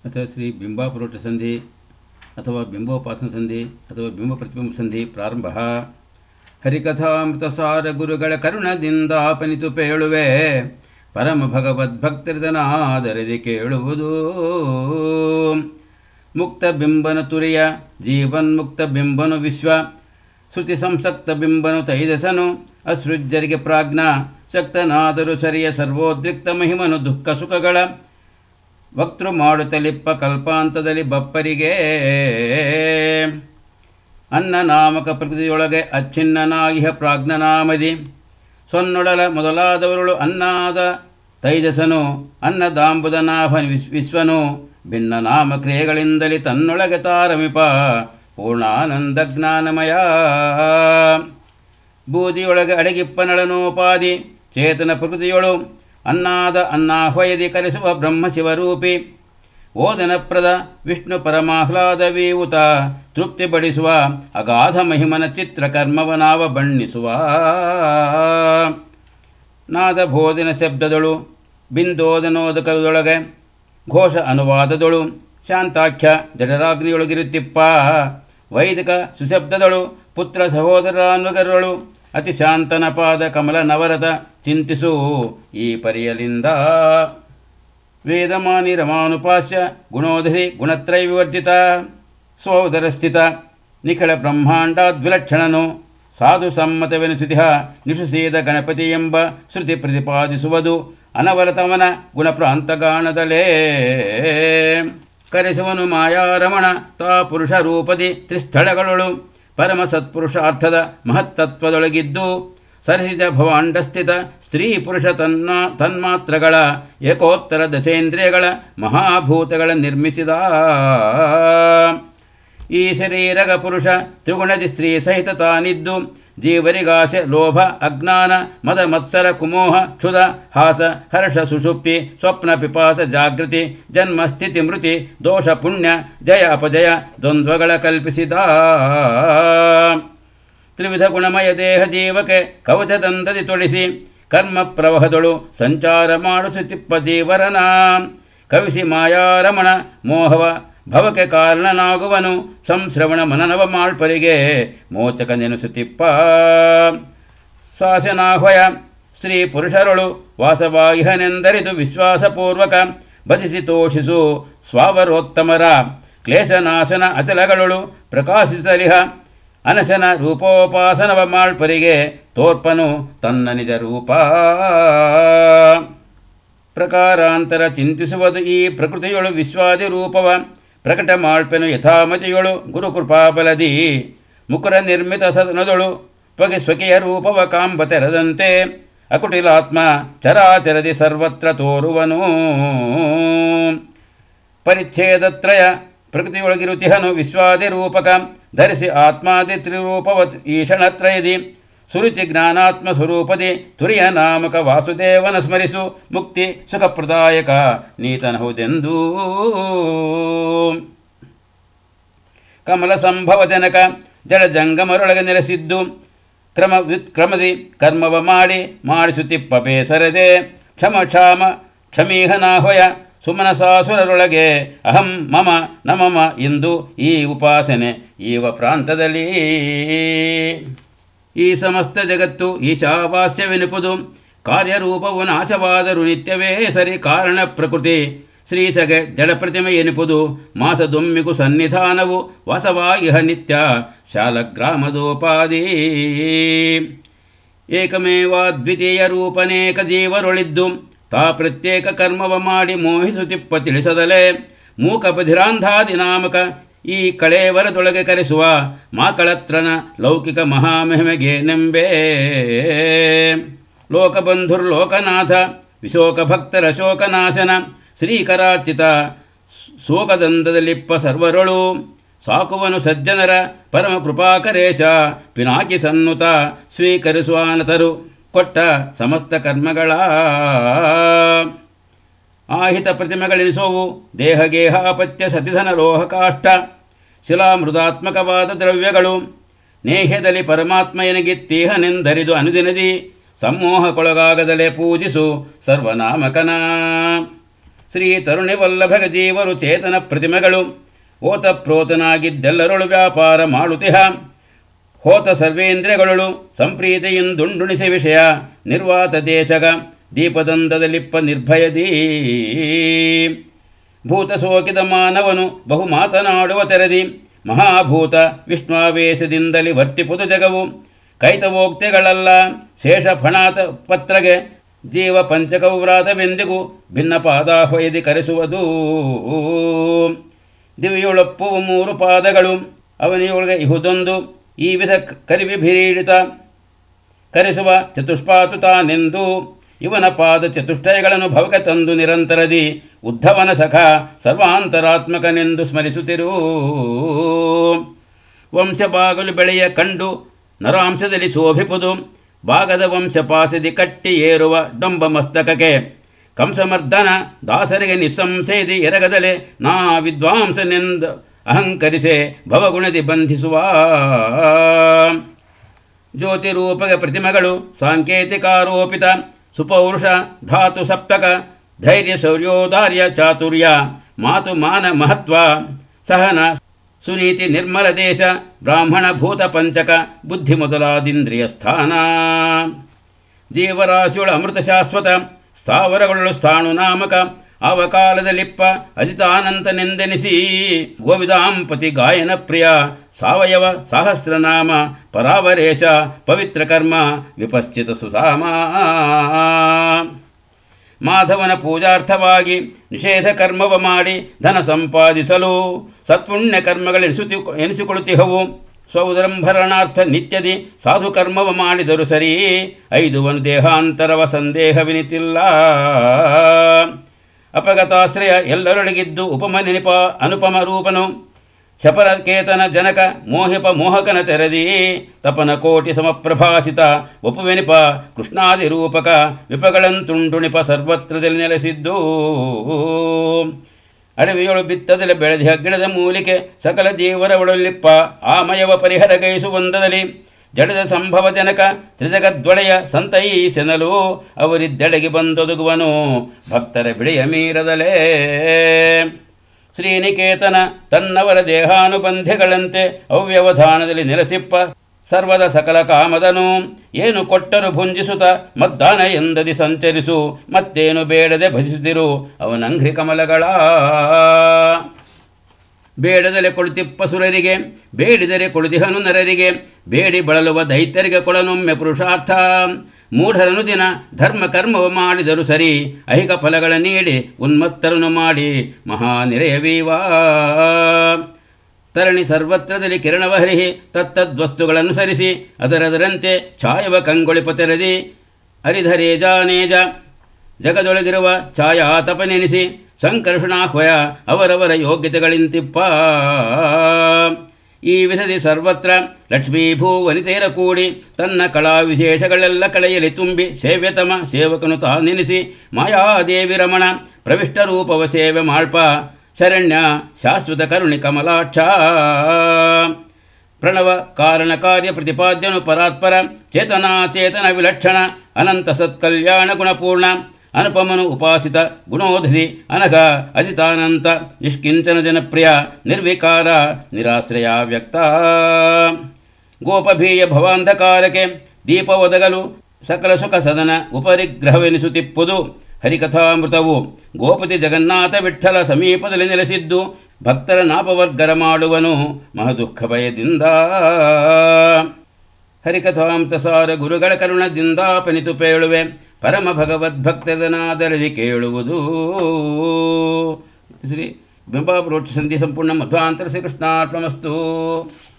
ಅಥವಾ ಶ್ರೀ ಬಿಂಬಾಪುರೋಟ ಸಂಧಿ ಅಥವಾ ಬಿಂಬೋಪಾಸನ ಸಂಧಿ ಅಥವಾ ಬಿಂಬ ಪ್ರತಿಬಿಂಬ ಸಂಧಿ ಪ್ರಾರಂಭ ಹರಿಕಥಾಮೃತಸಾರ ಗುರುಗಳ ಕರುಣದಿಂದ ಆಪನಿತು ಪೇಳುವೆ ಪರಮ ಭಗವದ್ಭಕ್ತರಿದನಾದರದಿ ಕೇಳುವುದು ಮುಕ್ತ ಬಿಂಬನ ತುರಿಯ ಜೀವನ್ಮುಕ್ತ ಬಿಂಬನು ವಿಶ್ವ ಶ್ರುತಿ ಸಂಸಕ್ತ ಬಿಂಬನು ತೈದಸನು ಅಸೃಜ್ಯರಿಗೆ ಪ್ರಾಜ್ಞ ಶಕ್ತನಾದರೂ ಸರಿಯ ಸರ್ವೋದ್ರಿಕ್ತ ಮಹಿಮನು ದುಃಖ ಸುಖಗಳ ವಕ್ತೃ ಮಾಡುತ್ತಲಿಪ್ಪ ಕಲ್ಪಾಂತದಲ್ಲಿ ಬಪ್ಪರಿಗೆ ಅನ್ನ ನಾಮಕ ಪ್ರಕೃತಿಯೊಳಗೆ ಅಚ್ಛಿನ್ನನಾಗಿಹ ಪ್ರಾಜ್ಞನಾಮದಿ ಸೊನ್ನೊಡಲ ಮೊದಲಾದವರುಳು ಅನ್ನಾದ ತೈಜಸನು ಅನ್ನದಾಂಬುದನಾಭ ವಿಶ್ವನು ಭಿನ್ನ ನಾಮ ಕ್ರಿಯೆಗಳಿಂದಲೇ ತನ್ನೊಳಗೆ ತಾರಮಿಪ ಪೂರ್ಣಾನಂದ ಜ್ಞಾನಮಯ ಬೂದಿಯೊಳಗೆ ಅಡಗಿಪ್ಪನಳನೋಪಾದಿ ಚೇತನ ಪ್ರಕೃತಿಯೊಳು ಅನ್ನಾದ ಅನ್ನಾಹ್ವಯದಿ ಕರೆಸುವ ಬ್ರಹ್ಮಶಿವರೂಪಿ ಓದನಪ್ರದ ವಿಷ್ಣು ಪರಮಾಹ್ಲಾದವೀವುತ ತೃಪ್ತಿಪಡಿಸುವ ಅಗಾಧ ಮಹಿಮನ ಚಿತ್ರಕರ್ಮವನಾವ ಬಣ್ಣಿಸುವ ನಾದ ಬೋಧನ ಶಬ್ದದಳು ಬಿಂದೋದನೋದಕದೊಳಗೆ ಘೋಷ ಅನುವಾದದಳು ಶಾಂತಾಖ್ಯ ಜಡರಾಗ್ನಿಯೊಳಗಿರುತ್ತಿಪ್ಪ ವೈದಿಕ ಸುಶಬ್ದದಳು ಪುತ್ರ ಸಹೋದರಾನುಗರಳು ಅತಿ ಶಾಂತನ ಪಾದ ಕಮಲ ನವರತ ಚಿಂತಿಸು ಈ ಪರಿಯಲಿಂದ ವೇದಮಾನಿ ರಮಾನುಪಾಸ್ಯ ಗುಣೋದಧಿ ಗುಣತ್ರಯ ವಿವರ್ಜಿತ ಸೋದರ ಸ್ಥಿತ ನಿಖಳ ಬ್ರಹ್ಮಾಂಡಾದ್ವಿಲಕ್ಷಣನು ಸಾಧು ಸಮ್ಮತವೆನಿಸುತಿಹ ನಿಷುಸೇದ ಗಣಪತಿ ಎಂಬ ಶ್ರುತಿ ಪ್ರತಿಪಾದಿಸುವುದು ಅನವರತವನ ಗುಣಪ್ರಾಂತಗಾಣದಲೇ ಕರೆಸುವನು ಮಾಯಾರಮಣ ತಾ ಪುರುಷ ರೂಪದಿ ತ್ರಿಸ್ಥಳಗಳೊಳು ಪರಮ ಸತ್ಪುರುಷಾರ್ಥದ ಮಹತ್ತತ್ವದೊಳಗಿದ್ದು ಸರಸಿದ ಭವಾಂಡಸ್ಥಿತ ಸ್ತ್ರೀ ಪುರುಷ ತನ್ನ ತನ್ಮಾತ್ರಗಳ ಏಕೋತ್ತರ ದಶೇಂದ್ರಿಯಗಳ ಮಹಾಭೂತಗಳ ನಿರ್ಮಿಸಿದ ಈ ಶರೀರಗ ಪುರುಷ ತ್ರಿಗುಣದಿ ಸ್ತ್ರೀ ಸಹಿತ ತಾನಿದ್ದು ಜೀವರಿಗಾಸೆ ಲೋಭ ಅಜ್ಞಾನ ಮದ ಮತ್ಸರ ಕುಮೋಹ ಕ್ಷುಧ ಹಾಸ ಹರ್ಷ ಸುಷುಪ್ತಿ ಸ್ವಪ್ನ ಪಿಪಾಸ ಜಾಗೃತಿ ಜನ್ಮ ಸ್ಥಿತಿ ಮೃತಿ ದೋಷ ಪುಣ್ಯ ಜಯ ಅಪಜಯ ದ್ವಂದ್ವಗಳ ಕಲ್ಪಿಸಿದ ತ್ರಿವಿಧ ಗುಣಮಯ ದೇಹ ಜೀವಕ್ಕೆ ಕವಚದಂದದಿ ತೊಡಿಸಿ ಕರ್ಮ ಪ್ರವಹದೊಳು ಸಂಚಾರ ಮಾಡಿಸುತ್ತಿಪ್ಪ ಜೀವರನ ಕವಿಸಿ ಮಾಯಾರಮಣ ಮೋಹವ ಭವಕ್ಕೆ ಕಾರಣನಾಗುವನು ಸಂಶ್ರವಣ ಮನನವ ಮಾಳ್ಪರಿಗೆ ಮೋಚಕ ನೆನೆಸುತ್ತಿಪ್ಪ ಶಾಸನಾಹ್ವಯ ಸ್ತ್ರೀ ಪುರುಷರಳು ವಾಸವಾಗಿಹನೆಂದರಿದು ವಿಶ್ವಾಸಪೂರ್ವಕ ಬದಿಸಿ ತೋಷಿಸು ಸ್ವಾವರೋತ್ತಮರ ಕ್ಲೇಶನಾಶನ ಅಚಲಗಳೊಳು ಪ್ರಕಾಶಿಸಲಿಹ ಅನಶನ ರೂಪೋಪಾಸನವ ಮಾಳ್ಪರಿಗೆ ತೋರ್ಪನು ತನ್ನ ನಿಜ ರೂಪ ಪ್ರಕಾರಾಂತರ ಚಿಂತಿಸುವುದು ಈ ಪ್ರಕೃತಿಯೊಳು ವಿಶ್ವಾದಿ ರೂಪವ ಪ್ರಕಟ ಮಾಳ್ಪೆನು ಯಥಾಮತಿಯೊಳು ಗುರುಕೃಪಾಬಲದಿ ಮುಕುರ ನಿರ್ಮಿತ ಸದನದೊಳು ಪಗೆ ಸ್ವಕೀಯ ರೂಪವ ಕಾಂಬ ತೆರದಂತೆ ಅಕುಟಿಲಾತ್ಮ ಚರಾಚರದಿ ಸರ್ವತ್ರ ತೋರುವನು ಪರಿಚ್ಛೇದತ್ರಯ ಪ್ರಕೃತಿಯೊಳಗಿರುತಿಹನು ವಿಶ್ವಾದಿ ರೂಪಕ ಧರಿಸಿ ಆತ್ಮಾದಿ ತ್ರಿರೂಪವ ಈಶಣತ್ರಯದಿ ಸುರುಚಿ ಜ್ಞಾನಾತ್ಮ ಸ್ವರೂಪದಿ ತುರಿಯ ನಾಮಕ ವಾಸುದೇವನ ಸ್ಮರಿಸು ಮುಕ್ತಿ ಸುಖಪ್ರದಾಯಕ ನೀತನಹುದೆಂದೂ ಕಮಲ ಸಂಭವ ಜನಕ ಜಡ ಜಂಗಮರೊಳಗೆ ನೆಲೆಸಿದ್ದು ಕ್ರಮ ಕ್ರಮದಿ ಕರ್ಮವ ಮಾಡಿ ಮಾಡಿಸುತ್ತಿಪ್ಪ ಬೇಸರದೆ ಕ್ಷಮ ಕ್ಷಾಮ ಕ್ಷಮೀಹನಾಹೊಯ ಸುಮನಸಾಸುರರೊಳಗೆ ಅಹಂ ಮಮ ನಮಮ ಎಂದು ಈ ಉಪಾಸನೆ ಈವ ಪ್ರಾಂತದಲ್ಲಿ ಈ ಸಮಸ್ತ ಜಗತ್ತು ಈಶಾವಾಸ್ಯವೆನುಪುದು ಕಾರ್ಯರೂಪವು ನಾಶವಾದರೂ ನಿತ್ಯವೇ ಸರಿ ಕಾರಣ ಪ್ರಕೃತಿ ಶ್ರೀಸಗೆ ಜಡಪ್ರತಿಮೆ ಎನಿಪುದು ಮಾಸದೊಮ್ಮಿಗೂ ಸನ್ನಿಧಾನವು ವಸವಾಗಿಹ ನಿತ್ಯ ಶಾಲಗ್ರಾಮದೋಪಾದಿ ಏಕಮೇವಾದ್ವಿತೀಯ ರೂಪನೇಕ ಜೀವರೊಳಿದ್ದು ತಾ ಪ್ರತ್ಯೇಕ ಕರ್ಮವ ಮಾಡಿ ಮೋಹಿಸುತ್ತಿಪ್ಪ ತಿಳಿಸದಲೇ ಮೂಕ ಬಧಿರಾಂಧಾದಿ ನಾಮಕ ಈ ಕಳೇವರದೊಳಗೆ ಕರೆಸುವ ಮಾಕಳತ್ರನ ಲೌಕಿಕ ಮಹಾಮಹಿಮೆಗೇನೆಂಬೇ ಲೋಕಬಂಧುರ್ಲೋಕನಾಥ ವಿಶೋಕ ಭಕ್ತರ ಶೋಕನಾಶನ ಶ್ರೀಕರಾರ್ಚಿತ ಶೋಕದಂದದಲ್ಲಿಪ್ಪ ಸರ್ವರೊಳು ಸಾಕುವನು ಸಜ್ಜನರ ಪರಮ ಕೃಪಾಕರೇಶ ಪಿನಾಕಿ ಸನ್ನುತ ಸ್ವೀಕರಿಸುವಾನತರು ಕೊಟ್ಟ ಸಮಸ್ತ ಕರ್ಮಗಳ ಆಹಿತ ಪ್ರತಿಮೆಗಳೆನಿಸೋವು ದೇಹಗೇಹಾಪತ್ಯ ಸತಿಧನ ಲೋಹಕಾಷ್ಟ ಶಿಲಾಮೃದಾತ್ಮಕವಾದ ದ್ರವ್ಯಗಳು ನೇಹ್ಯದಲ್ಲಿ ಪರಮಾತ್ಮ ಎನಗಿತ್ತೀಹನೆಂದರಿದು ಅನುದಿನದಿ ಸಮೋಹಕ್ಕೊಳಗಾಗದಲೇ ಪೂಜಿಸು ಸರ್ವನಾಮಕನ ಶ್ರೀ ತರುಣಿ ವಲ್ಲಭಗ ಜೀವರು ಚೇತನ ಪ್ರತಿಮೆಗಳು ಓತಪ್ರೋತನಾಗಿದ್ದೆಲ್ಲರೊಳು ವ್ಯಾಪಾರ ಮಾಡುತ್ತಿಹ ಹೋತ ಸರ್ವೇಂದ್ರಿಯಗಳು ಸಂಪ್ರೀತಿಯಿಂದುಂಡುಣಿಸಿ ವಿಷಯ ನಿರ್ವಾತ ದೇಶಗ ದೀಪದಂದದಲಿಪ್ಪ ನಿರ್ಭಯದೀ ಭೂತ ಸೋಕಿದ ಮಾನವನು ಬಹು ಮಾತನಾಡುವ ತೆರದಿ ಮಹಾಭೂತ ವಿಷ್ಣುವೇಶದಿಂದಲಿ ವರ್ತಿಪುದು ಜಗವು ಕೈತವೋಕ್ತಿಗಳಲ್ಲ ಶೇಷ ಫಣಾತ ಪತ್ರಗೆ ಜೀವ ಪಂಚಕವ್ರಾತವೆಂದಿಗೂ ಭಿನ್ನ ಪಾದಾಹ್ವಯದಿ ಕರೆಸುವುದು ದಿವಿಯೊಳಪ್ಪುವ ಮೂರು ಪಾದಗಳು ಅವನಿಯೊಳಗೆ ಇಹುದೊಂದು ಈ ವಿಧ ಕರಿವಿಭೀಡಿತ ಕರೆಸುವ ಚತುಷ್ಪಾತು ತಾನೆಂದು ಇವನ ಪಾದ ಚತುಷ್ಟಯಗಳನ್ನು ಭವಕ ತಂದು ನಿರಂತರದಿ ಉದ್ಧವನ ಸಖ ಸರ್ವಾಂತರಾತ್ಮಕನೆಂದು ಸ್ಮರಿಸುತ್ತಿರು ವಂಶ ಬಾಗಲು ಬೆಳೆಯ ಕಂಡು ನರಾಂಶದಲ್ಲಿ ಶೋಭಿಪುದು ಭಾಗದ ವಂಶ ಪಾಸದಿ ಕಟ್ಟಿ ಏರುವ ಡೊಂಬ ಮಸ್ತಕಕ್ಕೆ ಕಂಸಮರ್ದನ ದಾಸರಿಗೆ ನಿಸ್ಸಂಶಯದಿ ಎರಗದಲೆ ನಾ ವಿದ್ವಾಂಸನೆಂದು ಅಹಂಕರಿಸೆ ಭವಗುಣದಿ ಬಂಧಿಸುವ ಜ್ಯೋತಿ ರೂಪಗ ಪ್ರತಿಮೆಗಳು ಸಾಂಕೇತಿಕಾರೋಪಿತ ಸುಪೌರುಷ ಧಾತು ಸಪ್ತಕ ಧೈರ್ಯ ಶೌರ್ಯೋದಾರ್ಯ ಚಾತುರ್ಯ ಮಾತು ಮಾನ ಮಹತ್ವ ಸಹನ ಸುನೀತಿ ನಿರ್ಮಲ ದೇಶ ಬ್ರಾಹ್ಮಣ ಭೂತ ಪಂಚಕ ಬುದ್ಧಿ ಮೊದಲಾದಿಂದ್ರಿಯ ಸ್ಥಾನ ಜೀವರಾಶಿಯೊಳ ಅಮೃತ ಶಾಶ್ವತ ಸ್ಥಾವರಗಳು ಸ್ಥಾಣು ನಾಮಕ ಅವಕಾಲದಲ್ಲಿಪ್ಪ ಅಜಿತಾನಂತನೆಂದೆನಿಸಿ ಗೋವಿದಾಂಪತಿ ಗಾಯನ ಪ್ರಿಯ ಸಾವಯವ ಸಹಸ್ರನಾಮ ಪರಾವರೇಶ ಪವಿತ್ರ ಕರ್ಮ ವಿಪಶ್ಚಿತ ಸುಸಾಮ ಮಾಧವನ ಪೂಜಾರ್ಥವಾಗಿ ನಿಷೇಧ ಕರ್ಮವ ಮಾಡಿ ಧನ ಸಂಪಾದಿಸಲು ಸತ್ಪುಣ್ಯ ಕರ್ಮಗಳೆನಿಸುತ್ತಿ ಎನಿಸಿಕೊಳ್ಳುತ್ತಿಹವು ಸ್ವಉದಂಭರಣಾರ್ಥ ನಿತ್ಯದಿ ಸಾಧು ಕರ್ಮವ ಮಾಡಿದರು ಸರಿ ಐದುವನು ದೇಹಾಂತರವ ಸಂದೇಹವಿನಿತಿಲ್ಲ ಅಪಗತಾಶ್ರಯ ಎಲ್ಲರೊಳಗಿದ್ದು ಉಪಮ ನೆನಪ ಅನುಪಮ ರೂಪನು ಶಪರಕೇತನ ಜನಕ ಮೋಹಿಪ ಮೋಹಕನ ತೆರದಿ ತಪನ ಕೋಟಿ ಸಮಪ್ರಭಾಸಿತ ಒಪುವೆನಿಪ ಕೃಷ್ಣಾದಿ ರೂಪಕ ವಿಪಗಳಂತುಂಡುಣಿಪ ಸರ್ವತ್ರದಲ್ಲಿ ನೆಲೆಸಿದ್ದು ಅಡವಿಯೊಳು ಬಿತ್ತದಲ್ಲಿ ಬೆಳೆದ ಗಿಡದ ಮೂಲಿಕೆ ಸಕಲ ಜೀವರ ಒಳಲಿಪ್ಪ ಆಮಯವ ಪರಿಹರ ಗೈಸುವಂದದಲ್ಲಿ ಜಡದ ಸಂಭವ ಜನಕ ತ್ರಿಜಗದ್ವಳೆಯ ಸಂತೈಸೆನಲು ಅವರಿದ್ದೆಡೆಗೆ ಬಂದೊದಗುವನು ಭಕ್ತರ ಬಿಡೆಯ ಮೀರದಲೇ ಶ್ರೀನಿಕೇತನ ತನ್ನವರ ದೇಹಾನುಬಂಧಿಗಳಂತೆ ಅವ್ಯವಧಾನದಲ್ಲಿ ನೆಲೆಸಿಪ್ಪ ಸರ್ವದ ಸಕಲ ಕಾಮದನು ಏನು ಕೊಟ್ಟರು ಭುಂಜಿಸುತ್ತ ಮದ್ದಾನ ಎಂದದಿ ಸಂಚರಿಸು ಮತ್ತೇನು ಬೇಡದೆ ಭಜಿಸುತ್ತಿರು ಅವನಂಘ್ರಿ ಕಮಲಗಳ ಬೇಡದಲೆ ಕೊಳುತಿಪ್ಪ ಸುರರಿಗೆ ಬೇಡಿದರೆ ಕೊಳುತಿಹನು ನರರಿಗೆ ಬೇಡಿ ಬಳಲುವ ದೈತ್ಯರಿಗೆ ಕೊಳನೊಮ್ಮೆ ಪುರುಷಾರ್ಥ ಮೂಢರನು ದಿನ ಧರ್ಮ ಕರ್ಮವ ಮಾಡಿದರು ಸರಿ ಐಹಿಕ ಫಲಗಳ ನೀಡಿ ಉನ್ಮತ್ತರನು ಮಾಡಿ ಮಹಾನಿರೆಯವೀವಾ ತರಣಿ ಸರ್ವತ್ರದಲ್ಲಿ ಕಿರಣವ ಹರಿಹಿ ತತ್ತದ್ವಸ್ತುಗಳನ್ನು ಸರಿಸಿ ಅದರದರಂತೆ ಛಾಯವ ಕಂಗೊಳಿಪ ತೆರೆದಿ ಅರಿಧರೇ ಜಾನೇಜ ಜಗದೊಳಗಿರುವ ಛಾಯಾತಪನೆನಿಸಿ ಸಂಕರ್ಷಣಾಹ್ವಯ ಅವರವರ ಯೋಗ್ಯತೆಗಳಿಂತಿಪ್ಪ ಈ ವಿಧದಿ ಸರ್ವತ್ರ ಲಕ್ಷ್ಮೀಭೂವನಿತೆಯರ ಕೂಡಿ ತನ್ನ ಕಳಾ ವಿಶೇಷಗಳೆಲ್ಲ ಕಳೆಯಲಿ ತುಂಬಿ ಸೇವ್ಯತಮ ಸೇವಕನು ತಾನೆನಿಸಿ ಮಾಯಾದೇವಿ ರಮಣ ಪ್ರವಿಷ್ಟ ರೂಪವ ಸೇವೆ ಮಾಳ್ಪ ಶರಣ್ಯ ಶಾಶ್ವತ ಕರುಣಿ ಕಮಲಾಕ್ಷ ಪ್ರಣವ ಕಾರಣ ಕಾರ್ಯ ಪ್ರತಿಪಾದ್ಯನು ಪರಾತ್ಪರ ಚೇತನಾ ಚೇತನ ವಿಲಕ್ಷಣ ಅನಂತ ಸತ್ಕಲ್ಯಾಣ ಗುಣಪೂರ್ಣ ಅನುಪಮನು ಉಪಾಸಿತ ಗುಣೋಧರಿ ಅನಘ ಅಜಿತಾನಂತ ನಿಷ್ಕಿಂಚನ ಜನಪ್ರಿಯ ನಿರ್ವಿಕಾರ ನಿರಾಶ್ರಯ ವ್ಯಕ್ತ ಗೋಪಭೀಯ ಭವಾಂಧಕಾರಕ್ಕೆ ದೀಪ ಒದಗಲು ಸಕಲ ಸುಖ ಸದನ ಉಪರಿಗ್ರಹವೆನಿಸುತ್ತಿಪ್ಪುದು ಹರಿಕಥಾಮೃತವು ಗೋಪತಿ ಜಗನ್ನಾಥ ವಿಠಲ ಸಮೀಪದಲ್ಲಿ ನೆಲೆಸಿದ್ದು ಭಕ್ತರ ನಾಪವರ್ಗರ ಮಾಡುವನು ಮಹದುಃಖ ಭಯದಿಂದ ಹರಿಕಥಾಮೃತ ಸಾರ ಗುರುಗಳ ಕರುಣದಿಂದ ಪನಿತು ಪೇಳುವೆ ಪರಮ ಭಗವದ್ಭಕ್ತದನಾದರದಿ ಕೇಳುವುದು ಶ್ರೀ ಬಿಂಬಾಪುರೋಕ್ಷ ಸಂಧಿ ಸಂಪೂರ್ಣ ಮಧ್ವಾಂತರ ಶ್ರೀಕೃಷ್ಣಾರ್ಪಣಮಸ್ತು